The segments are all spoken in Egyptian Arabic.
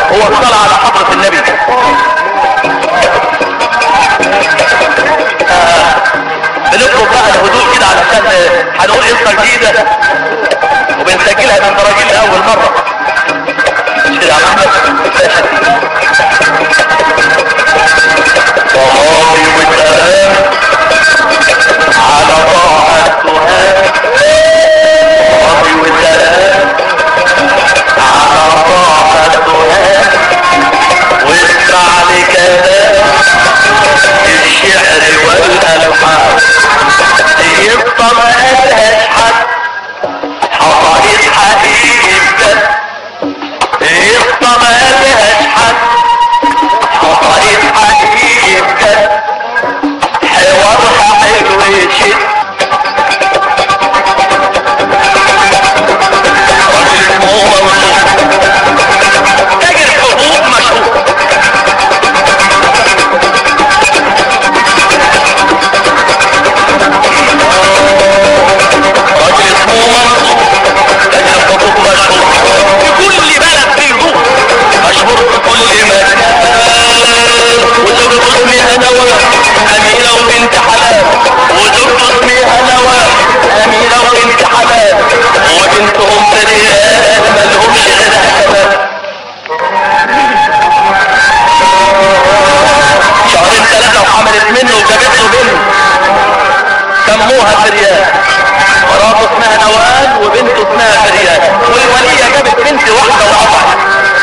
هو الصلاة على حضرة النبي آه، بنطلب بقى الهدوء كده علشان آه، هنقول قصة جديدة وبنسجلها من براجيل أول مرة مش كده يا عم أحمد؟ صحابي وسلام على طاعة سهام صحابي وسلام على طاعة سهام واسمع لكلام الشعر والألحان يبقى ما قالهاش حد حصلت حقيقة يبقى ما قالهاش حد حصلت حقيقة حوارها حلو يشد راجل اسمه منصور تاجر حبوب مشهور راجل اسمه منصور تاجر حبوب مشهور في كل بلد بيروح مشهور في كل مكان وزوجته اسمها نوال أميرة وبنت حلال وزوجته اسمها نوال أميرة وبنت حلال وبنتهم تريال مالهمش غيرها كمان شهرين ثلاثة وحملت منه وجابت له بنت سموها فريال مراته اسمها نوال وبنته اسمها فريال والولية جابت بنت واحدة وقطعت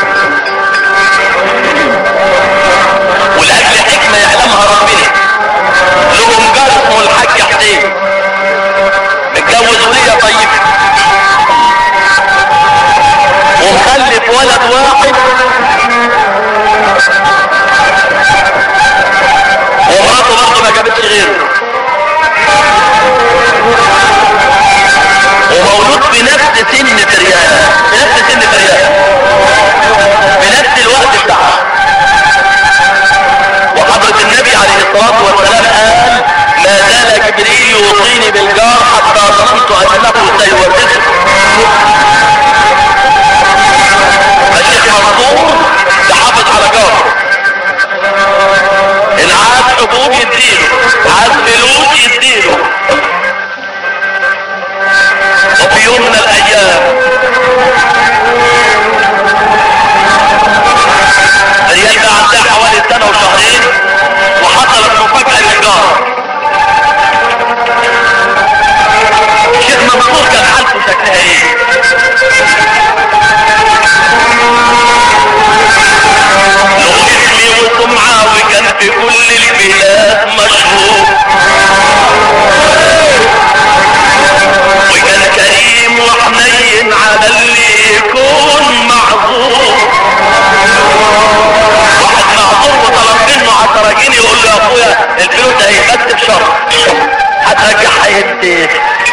ولأجل حكمة يعلمها ربنا لهم جار اسمه الحاج حسين متجوز ولية طيبة ومخلف ولد واحد ومراته برضه ما جابتش غيره ومولود في نفس سن فريانة في نفس سن فريانة بنفس الوقت بتاعها وحضرة النبي عليه الصلاة والسلام قال ما زال جبريل يوصيني بالجار حتى ظننت انه سيورثه فالشيخ منصور ده حافظ على جاره ان عاد حبوب يديله عاد فلوس يديله وفي يوم من الايام ريال ده عندها حوالي سنة وشهرين وحصلت مفاجأة للجار الشيخ منصور كان حالته شكلها ايه له اسمي وسمعة وكان في كل البلاد مشهور وكان كريم وحنين على اللي يكون معذور واحد معذور وطلب منه عشرة جنيه يقول له يا اخويا الفلوس اهي بس بشرط هترجعها امتى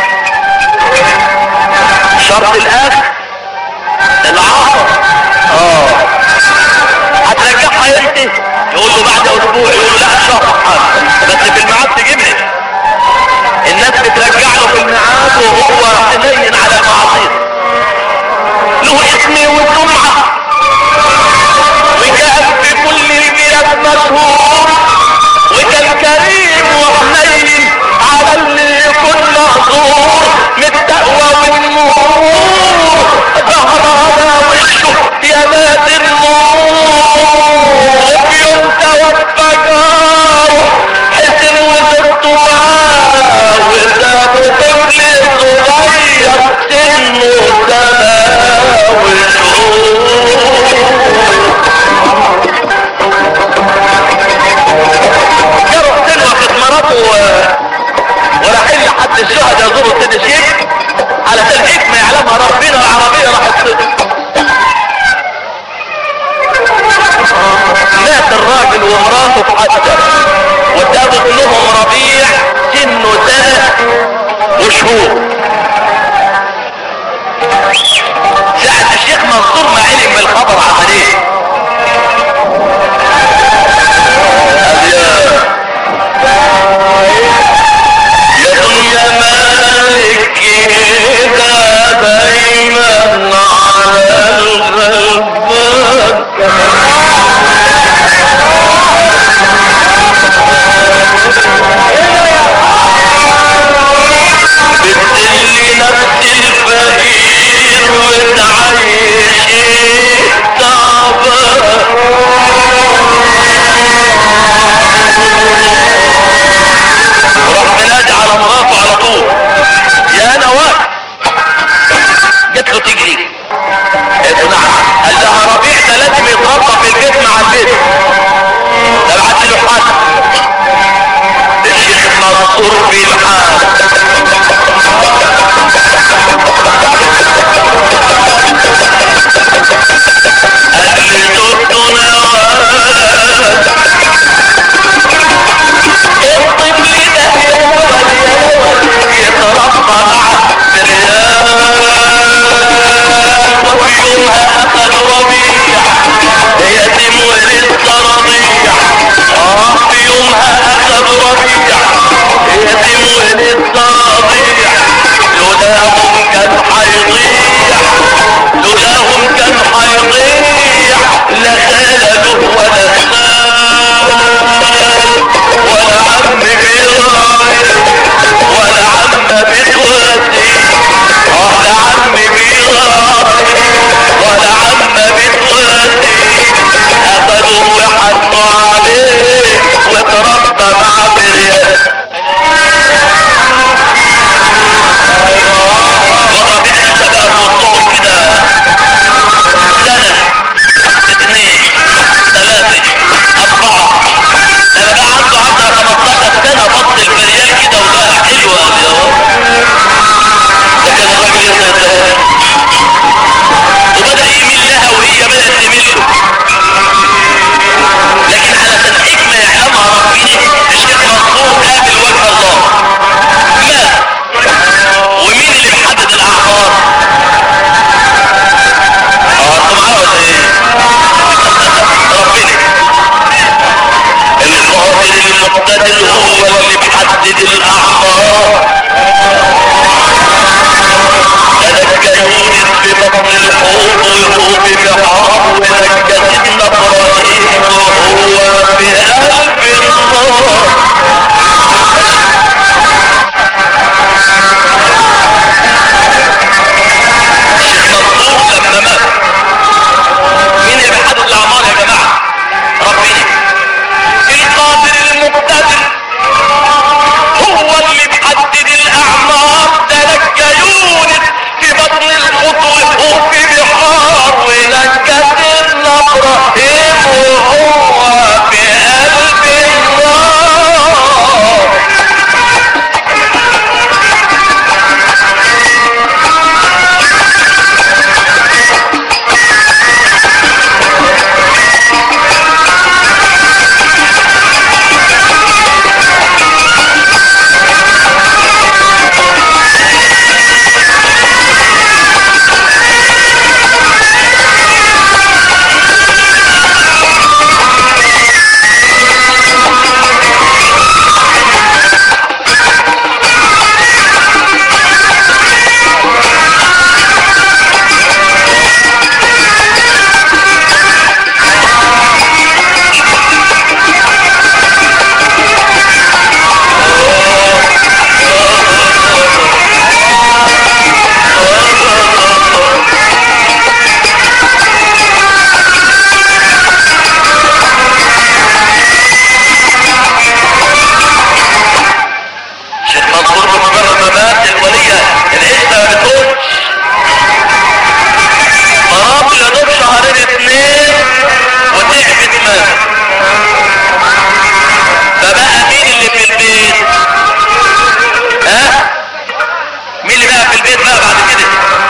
شرط الاخر العصر اه هترجعها امتى يقول له بعد اسبوع يقول له لا شهر بس في الميعاد تجيبني الناس بترجع له في الميعاد وهو حنين على المعاصي له اسمي والسمعه وكان في كل البلاد مشهور وكان كريم وحنين على اللي يكون مهزور من التقوى والنور ظهر على وشه يا مات النور يوم توفى جاره حسن وزرته معاه وسابه طفل صغير منصور في الحال أهل زرتنا الطفل ده يتربى مع الريال وفي يومها أخذ ربيع يتم ولسه رضيع آه في يومها أخذ ربيع يتم ولسه رضيع لولاهم كان حيضيع لولاهم كان حيضيع لا خاله ولا خال ولا عم بيراعي ولا عم بتودي اه لا عم بيراعي ولا عم بتودي اخدوا وحطوا عليه وتربى مع بريان وربيع الشباب وصول كده سنة اثنين ثلاثة أربعة لما بقى عنده عندها 15 سنة بط البريال كده وبقى حلوة يا لكن الراجل يسأل وبدأ يميل لها وهي بدأت تميل له لكن علشان حكمة يعلمها ربنا الشيخ منصور قابل وجه الله مات ومين اللي بيحدد الأعمار؟ اه انتوا معايا ولا ايه؟ ربنا القادر المقتدر هو اللي بيحدد الاعمار تذكرون في بطن الحوض وهو ببحار ونكتنا ابراهيم وهو في قلب النار الشيخ منصور لما مات مين اللي بيحدد الاعمار يا جماعه ربنا القادر المقتدر هو اللي بيحدد الاعمار ده نجى يونس في بطن الحوت وهو في بحار ونجت ابراهيم وهو في قلب النار شيخ منصور بمجرد ما مات الولية العزة ما بتقولش مرات يا دوب شهرين اتنين وتعبت مات فبقى مين اللي في البيت ها مين اللي بقى في البيت بقى بعد كده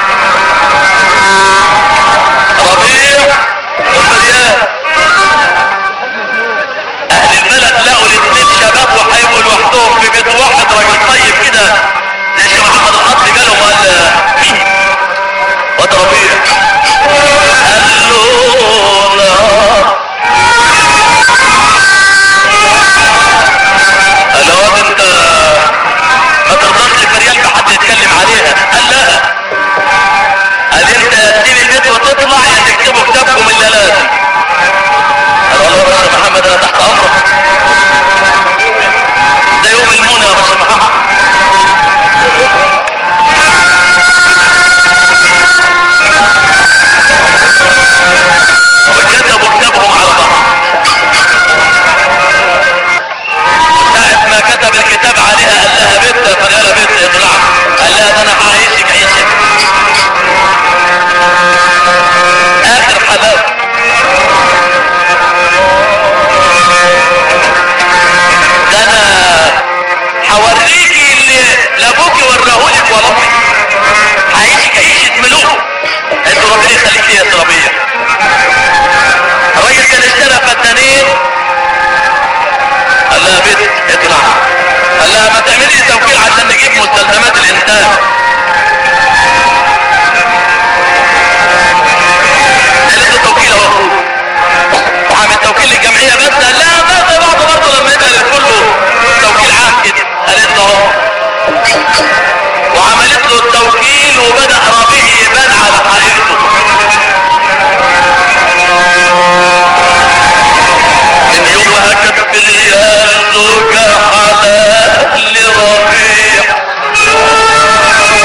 ربيع ومريان اهل البلد لقوا الاثنين شباب وهيبقوا لوحدهم في بيت واحد راجل طيب كده زي الشيخ محمد الخطري جالهم وقال مين؟ واد ربيع قال له لا قال له واد انت ما ترضاش فريال حد يتكلم عليها قال لا قال انت تسيب البيت وتطلع يا تكتبوا كتابكم الا لازم قال والله يا باشا محمد انا تحت امرك ده يوم المنى يا باشا محمد وكتبوا كتابهم على بعض ساعة ما كتب الكتاب عليها قال لها بنت فقال بنت اطلع قال لها ده انا هعيشك عيشك اخر حلاوه يخليك يا ربيع الراجل كان اشترى فدانين قال لها بنت اطلع قال لها ما تعملي توكيل عشان نجيب مستلزمات الانتاج قالت له توكيل اهو وعامل توكيل للجمعيه بس قال لها بس بعض برضه لما يبقى كله توكيل عام كده قالت له اهو وعملت له التوكيل وبدا ربيع يبان على حقيقته من يومها كتب الياس حلال لربيع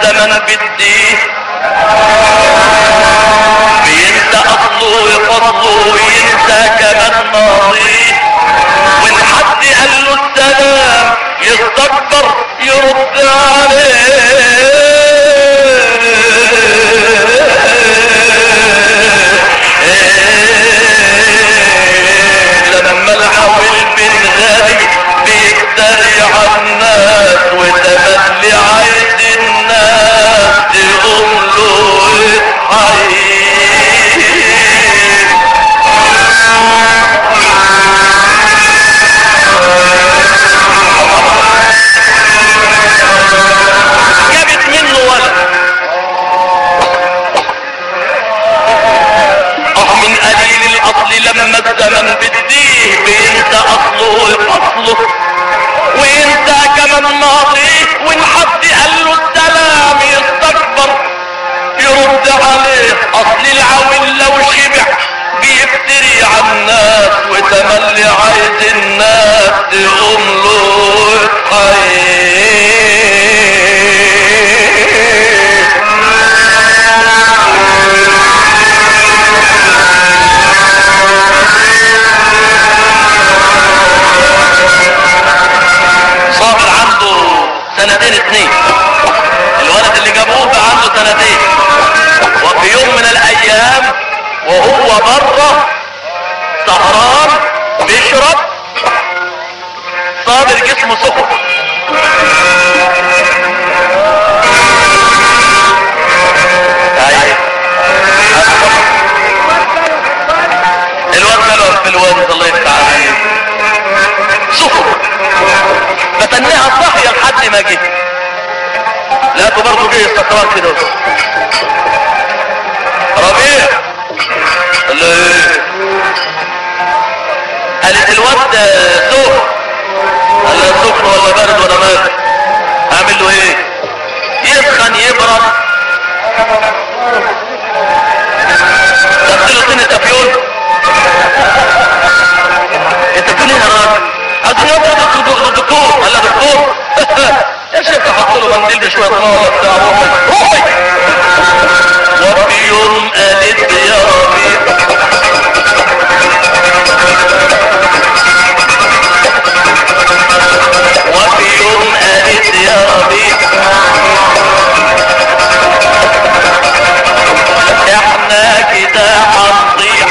الزمن بديه بينسى اصله وفضله وينسى كمان ماضيه وان حد قال له السلام يستكبر يرد عليه لما الحول بالغالي بيقتري على الناس وتملي عايز الناس تقوم له اصحي جابت منه ولد اه من قليل الاصل لما الزمن بديه بينسى اصله اصله وينسى كمان ماضيه وان حد قال له السلام يستكبر يرد عليه اصل العويل لو شبع بيفتري على الناس وتملي عايز الناس تقوم له صابر عنده سنتين اتنين الولد اللي جابوه بقى عنده سنتين وفي يوم من الايام وهو بره سهران بيشرب صابر جسمه سخن أيوة. الواد ماله في الواد الله يفتح عليه سخن فتنها صاحية لحد ما جه لقيته برضه جه استقرار كده ربيع قال له ايه قالت الواد سخن قال له سخن ولا بارد ولا مات اعمل له ايه يسخن يبرد دخل له سنة افيون انت بتقول ايه يا راجل عايزين يبقى دكتور قال له دكتور يا شيخ احط له منديل بشويه نار بتاع روحي روحي وفي يوم قالت يا ربيع وفي يوم قالت يا ربيع احنا كده هنضيع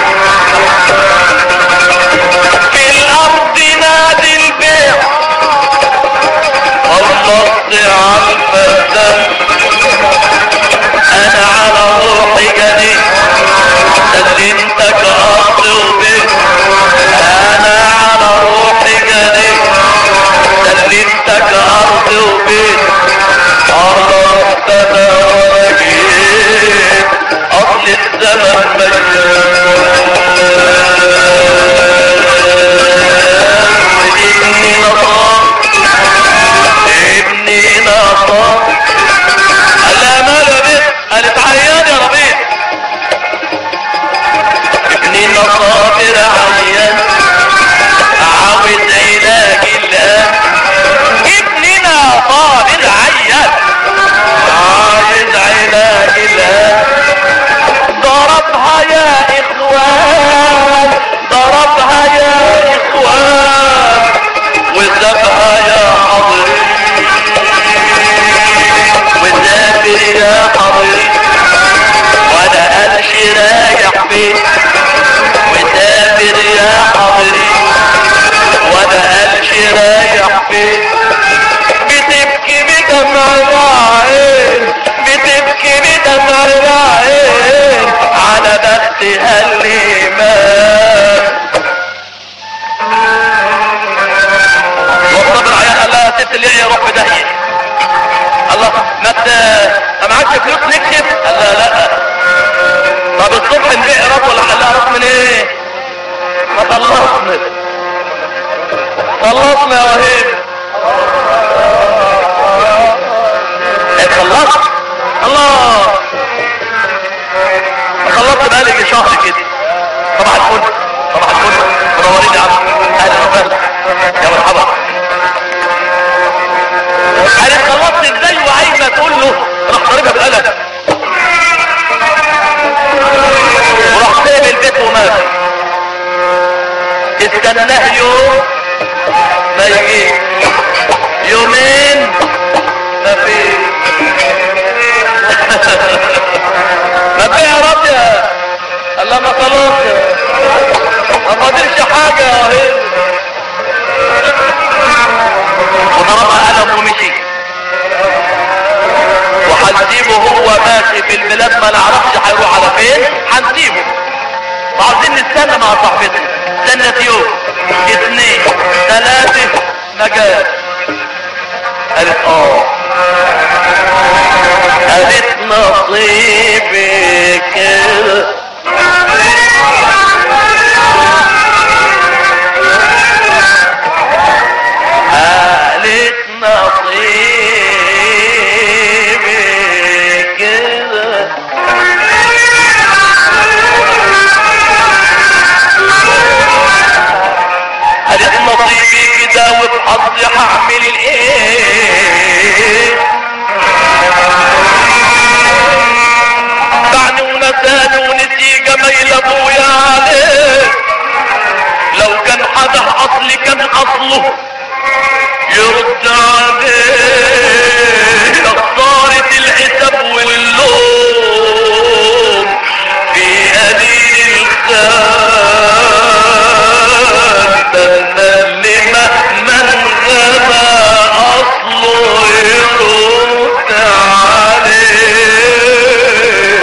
في الارض نادي البيع خلصت على الفدان انا على روحي جديد سلمتك ارض وبيت انا على روحي جديد سلمتك ارض وبيت قربت انا وانا جيت اصل الزمن مجنون ابني نصاب ابني نصاب قال لها ماله يا بنت قالت عيان يا ربيع ابني نصابر عيان عاوز علاج الان ابننا صابر عيان عاوز علاج الان ضربها يا اخوان ضربها يا اخوان وسابها يا حضرين وسافر يا حضرين ولا قالش رايح فين وسافر يا حضرين ولا قالش رايح فين بتبكي بدمع العين بتبكي بدمع العين على بختها اللي مات والصبر عيال قال لها ست اللي يروح في داهيه الله ما انت ما معكش فلوس نكشف قال لها لا طب الصبح نبيع راس ولا حلها راس من ايه ما خلصنا خلصنا يا وهيب ايه خلصت الله خلصت بقالي يجي شهر كده صباح الفل صباح الفل منورين يا عم اهلا وسهلا يا مرحبا قالت خلصت ازاي وعايزه تقول له راح ضربها بالقلم وراح سايب البيت ومات استناه يوم ما يجي يومين ما في ما في يا رب يا الله ما خلاص ما فاضلش حاجة يا هند وضربها قلم ومشي وهنسيبه هو ماشي في البلاد ما نعرفش هيروح على فين هنسيبه وعاوزين نستنى مع صاحبتنا استنى يوم اثنين ثلاثة ما جاش قالت اه قالت نصيبي كده قالت نصيبي كده قالت نصيبي كده وبحظي هعمل الايه دعني ونساني ونسي جميل ابويا عليه لو كان حدا اصلي كان اصله يرد عليه كفارة الحساب واللوم في قليل الخان اللي مهما انغنى اصله يرد عليه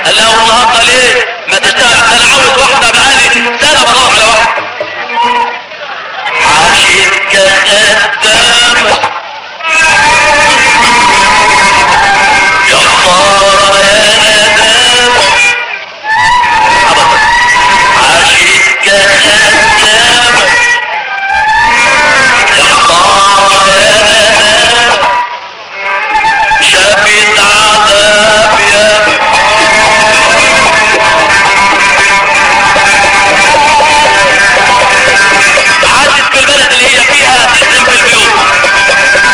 قال لها والنهارده ليه ما تشتغل انا عاوز واحده بقالي سنه بدور على واحده عاشت كخدامه يا خساره يا ندامه عاشت كخدامه يا خساره يا ندامه شافت عذاب يا عاشت في البلد اللي هي فيها تخدم في البيوت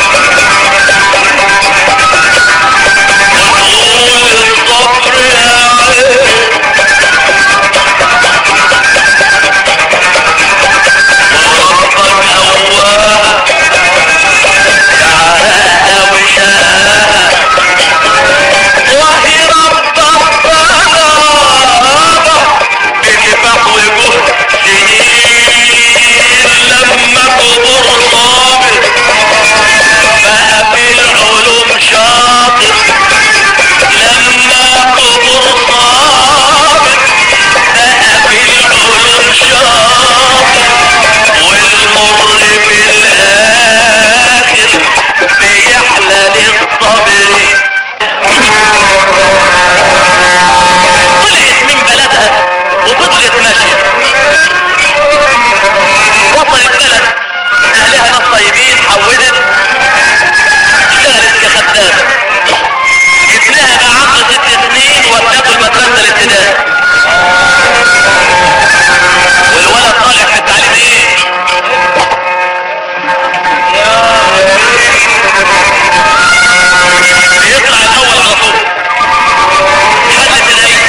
وطول الصبر يا عين وربك أواه تعالى وشاء وهي رب الطلبة بكفاح وجهد سنين لما كبر صابر بقى في العلوم شاطر لما كبر صابر بقى في العلوم شاطر والمر في الاخر بيحلى للصبر طلعت من بلدها وفضلت ماشية وصلت بلد اهلها ناس طيبين حولت اشتغلت كخدامة ابنها بقى عنده ست سنين ودته المدرسة الابتدائي والولد طالع في التعليم ايه؟ بيطلع الاول على طول خدت العيد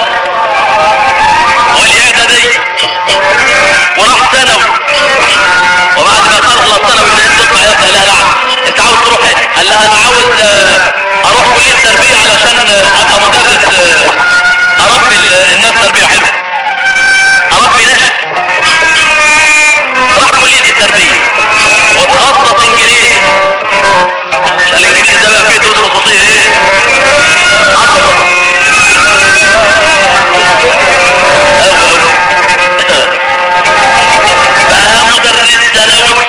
والاعدادي وراح ثانوي وبعد ما خلص ثانوي الناس تطلع يا ابني لا لا انت عاوز تروح ايه؟ قال لها انا عاوز آه، اروح كليه تربيه علشان آه، ابقى مدرس آه، اربي ال- الناس تربيه حلوه اربي ناس راح كليه التربيه وتخصص انجليزي عشان الانجليزي ده بقى فيه دروس خصوصيه ايه؟ أكبر. بقى مدرس ثانوي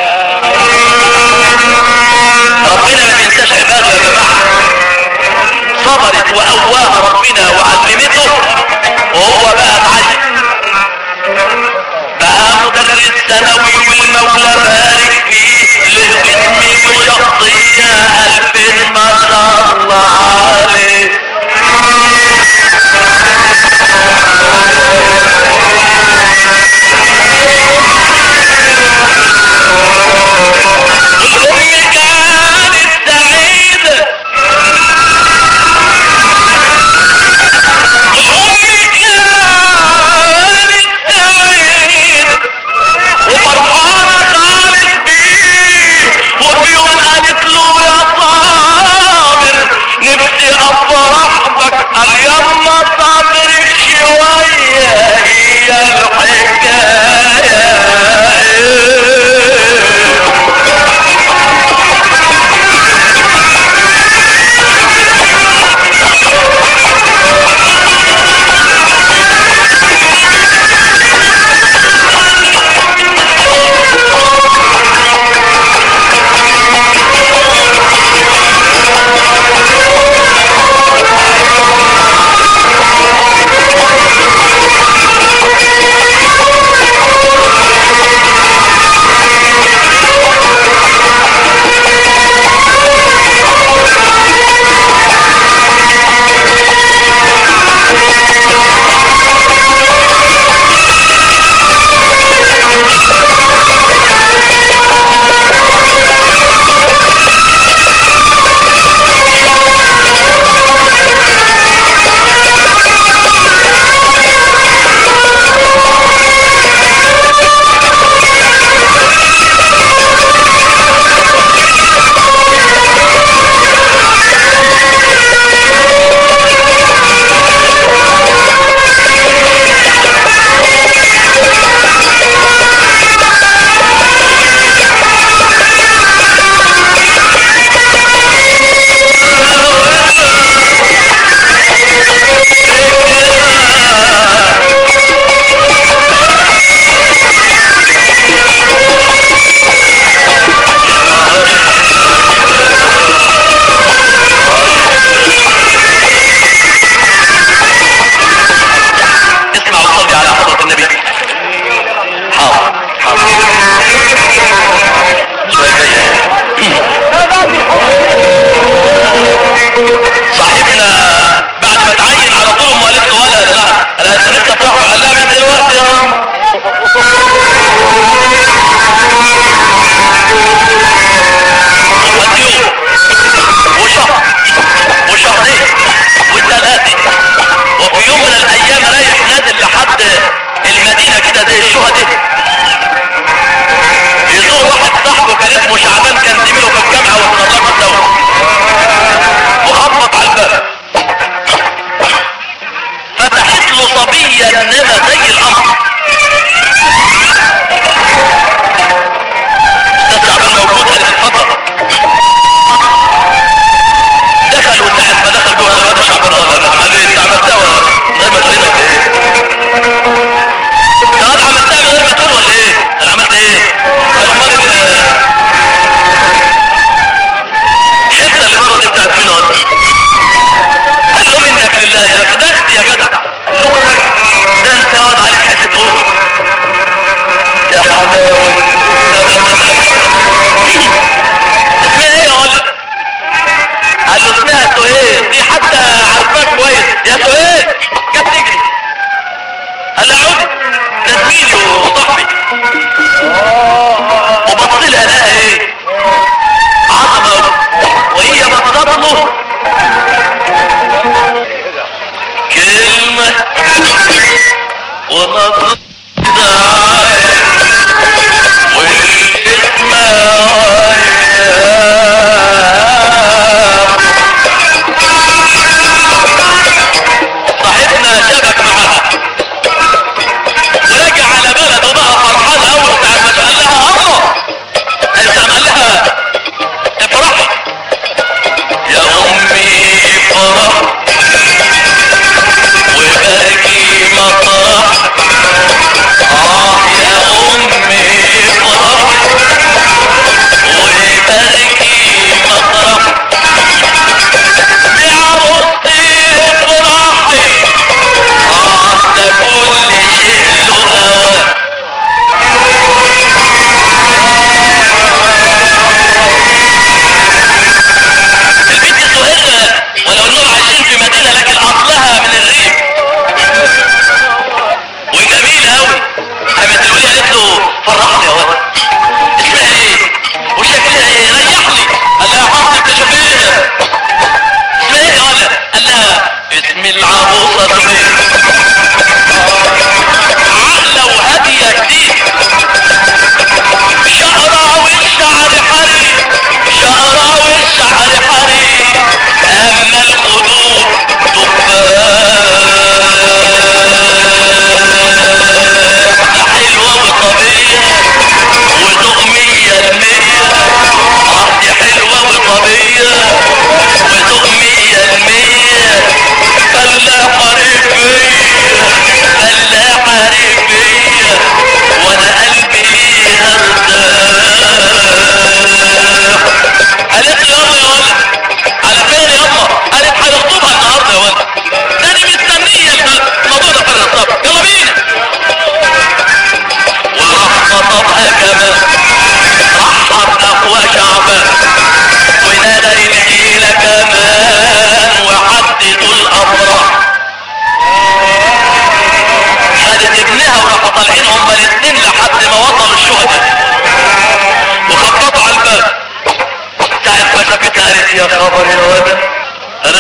ربنا ما بينساش عباده يا جماعه صبرت وقواها ربنا وعلمته وهو بقى اتعلم بقى مدرس ثانوي والمولى بارك فيه له اسمي وشخصية ألف ما شاء الله عليه الأم كانت سعيدة الأم كانت سعيدة وفرحانة خالد بيه وفي يوم قالت له يا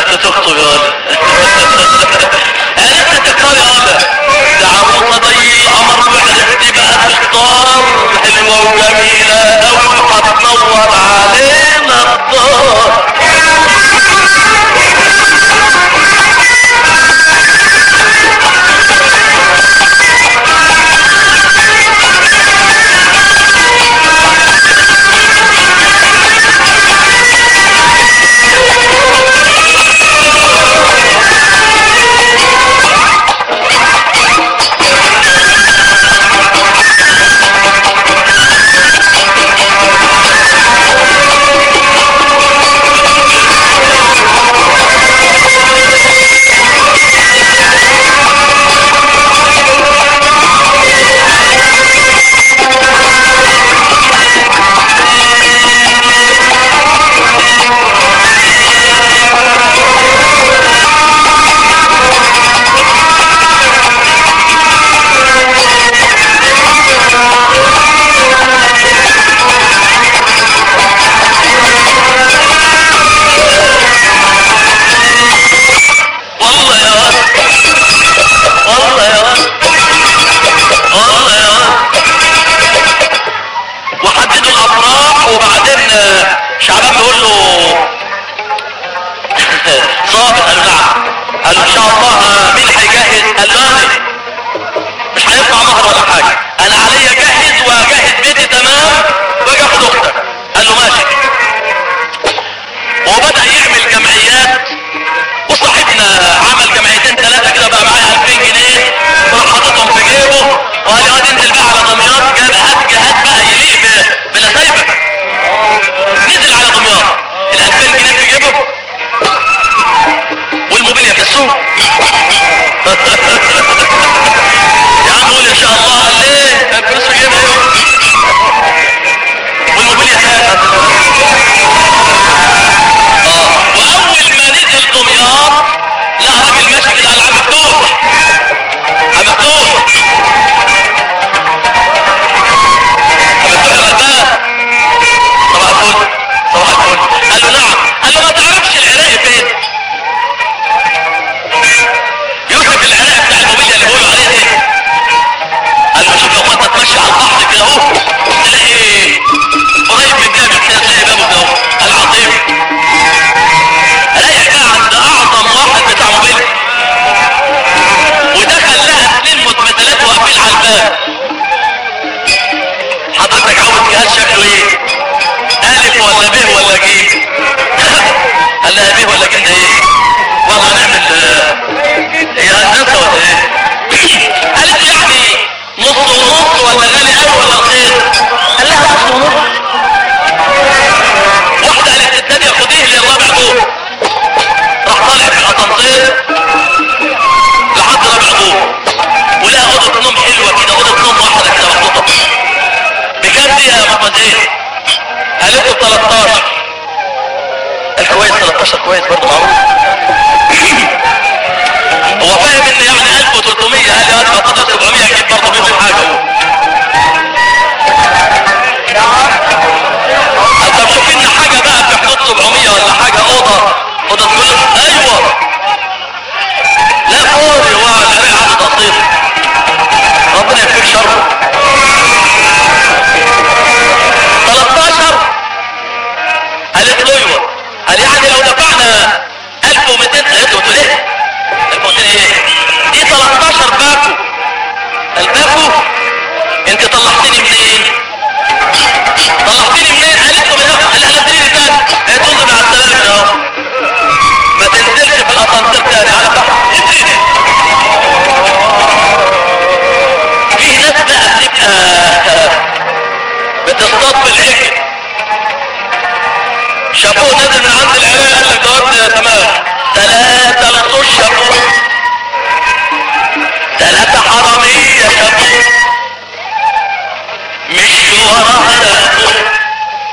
عرفت تخطب يا ولد عرفت تختار يا ولد ده عروسه ضي القمر وعرفت بقى تختار حلوه وجميله قوي وهتنور علينا الدار والله يا ولد والله يا ولد والله يا ولد وحددوا الافراح وبعدين آه، شعبان بيقول له صابر قال له نعم قال له ان شاء الله آه، مين هيجهز قال له انا مش هينفع مهر ولا حاجه انا عليا اجهز واجهز بيتي تمام واجي اخد اختك قال له ماشي وبدا يعمل جمعيات وصاحبنا عمل جمعيتين ثلاثه كده بقى معايا 2000 جنيه وراح حاططهم في جيبه وقال يا واد انزل بقى على دمياط جاب هات جهاز بقى يليق ب- بنسايبك نزل على دمياط ال 2000 جنيه في جيبه والموبيليا في السوق يا عم قول ان شاء الله قال ليه الفلوس في جيبه والموبيليا هناك اه واول ما نزل دمياط لقى راجل ماشي كده على عم مفتوح عم مفتوح عم مفتوح الغلبان صباح الفل صباح الفل قال له نعم قال له ما تعرفش العراقي فين يوسف العراقي بتاع الموبيليا اللي بيقولوا عليه دي قال له شوف لو انت تمشي على البحر كده اهو تلاقي قريب من الجامع كده تلاقي بابه كده اهو العظيم الاقي بقى عند اعظم واحد بتاع موبيل ودخل لها اثنين متمثلات واقفين على الباب حضرتك عاوز جهاز شكله ايه الف ولا ب ولا ج قال لها ب ولا ج ده ايه والله هنعمل آه، هي هندسه ولا ايه قالت له يعني نص ونص ولا غالي قوي ولا رخيص قال لها نص ونص واحدة قالت التانية خديه لي الرابع دور راح طالع في الاسانسير لحد رابع دور ولها اوضة نوم حلوة كده اوضة نوم واحدة كده محطوطة بكام دي يا مدمزيل؟ قالت له 13 الكويس 13 كويس برضه معروف هو فاهم ان يعني 1300 قال لي انا فاضل 700 اجيب برضه منهم حاجة هو طب شوف لنا حاجة بقى في حدود 700 ولا حاجة اوضة اوضة كل ايوه لا فوري هو العراق عنده تقصير ربنا يكفيك شره 13 قالت له ايوه قال يعني لو دفعنا 1200 قالت له ايه 1200 ايه دي 13 باكو الباكو انت طلعتني منين طلعتني منين قالت له من قال لها نزليني تاني قالت له مع السلامه يا اهو ما تنزلش في الاسانسير تاني على تحت في ناس بقى بتبقى بتصطاد في العجل شافوه نازل من عند العراق قال لك دوت تمام ثلاثة لصوص شافوه ثلاثة حرامية شافوه مشوا وراها لقوه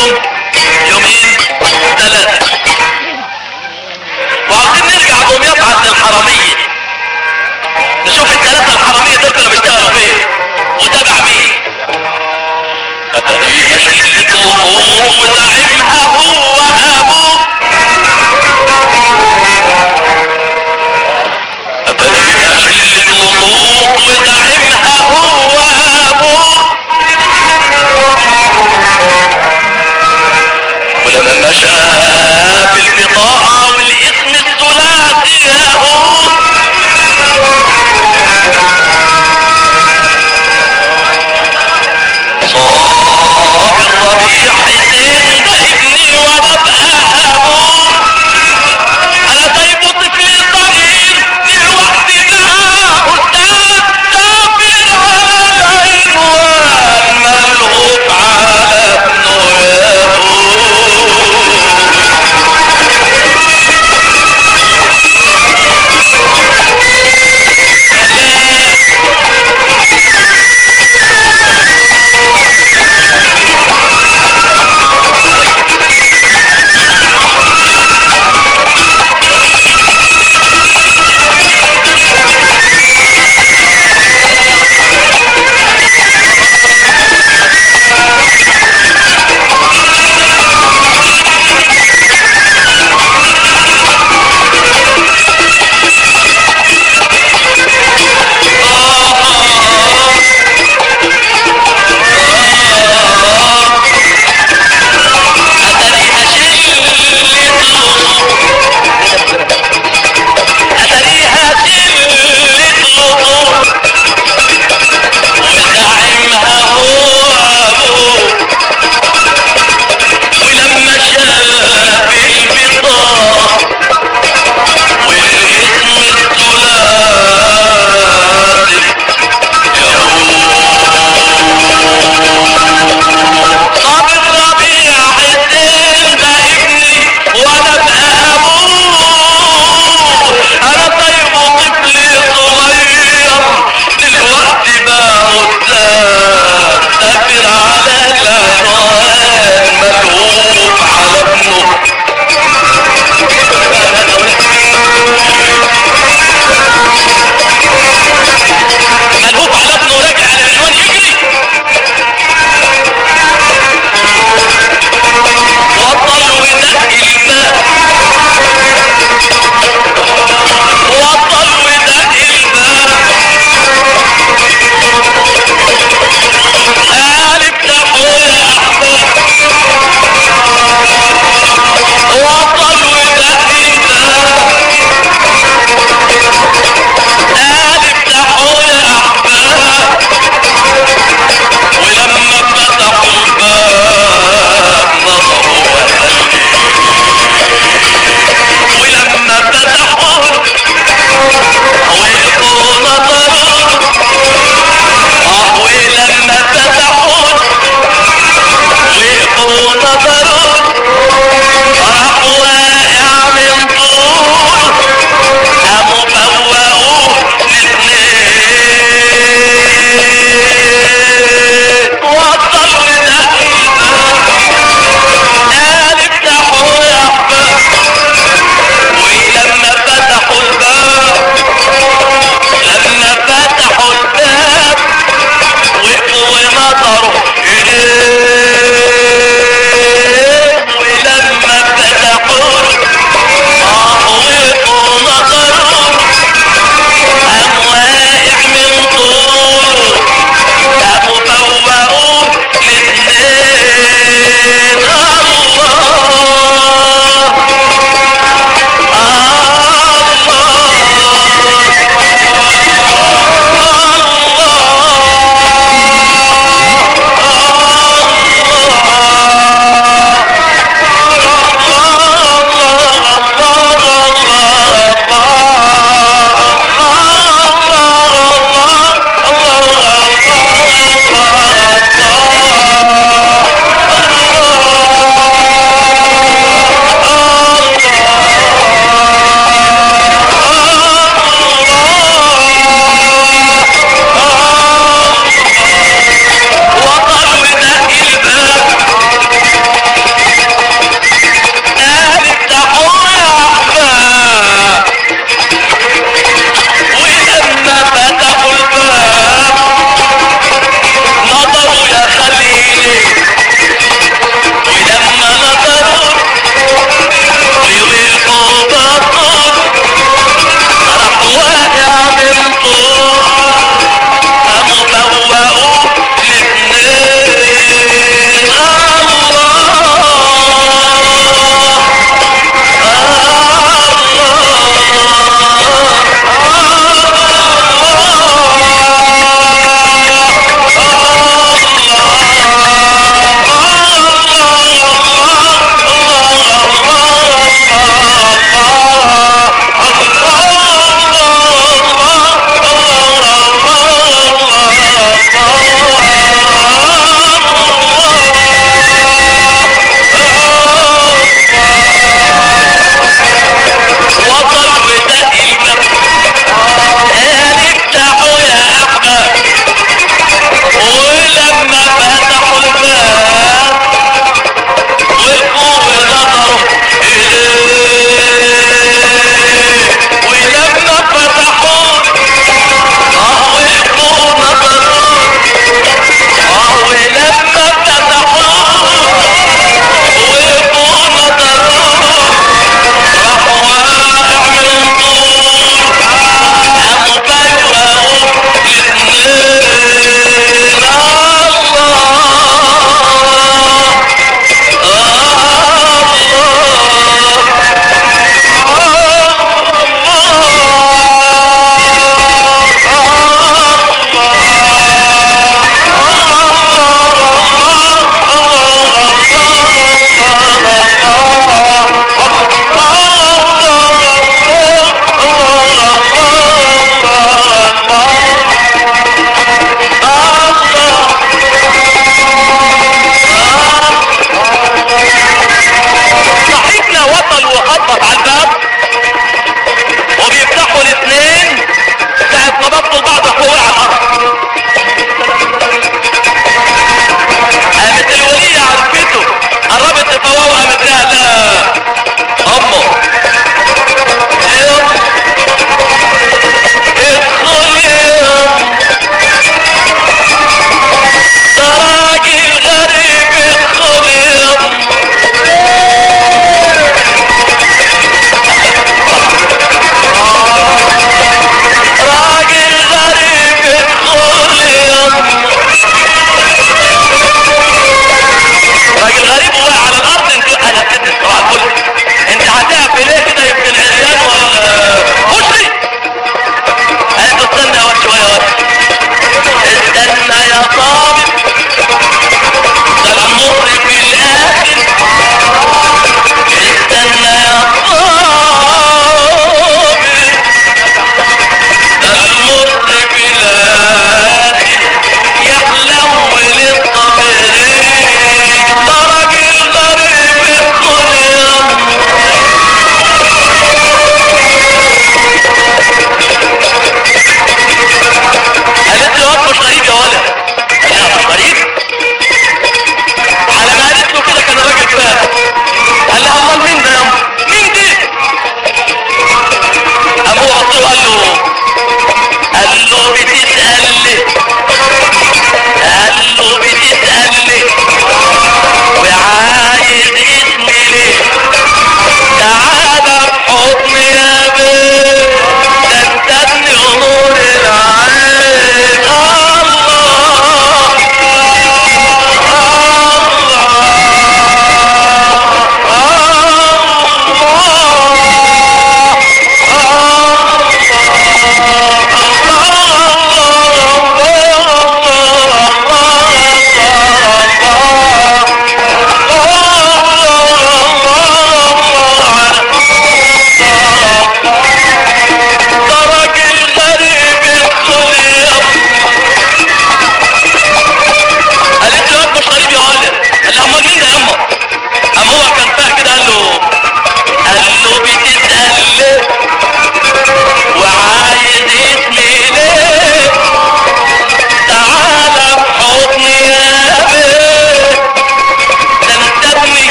يوم يومين ثلاثة وعاوزين نرجع بهم يبعث للحرامية نشوف الثلاثة الحرامية دول كانوا بيشتغلوا فين وتابع مين أتاريها شلة الأمور وزعيمها هو أبوه أتاريها شلة الأمور وزعيمها هو أبوه ولما شاف البطاقة والاسم الثلاثي يهود صاب الربيع حسين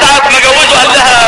ساعة ما جوزه قال لها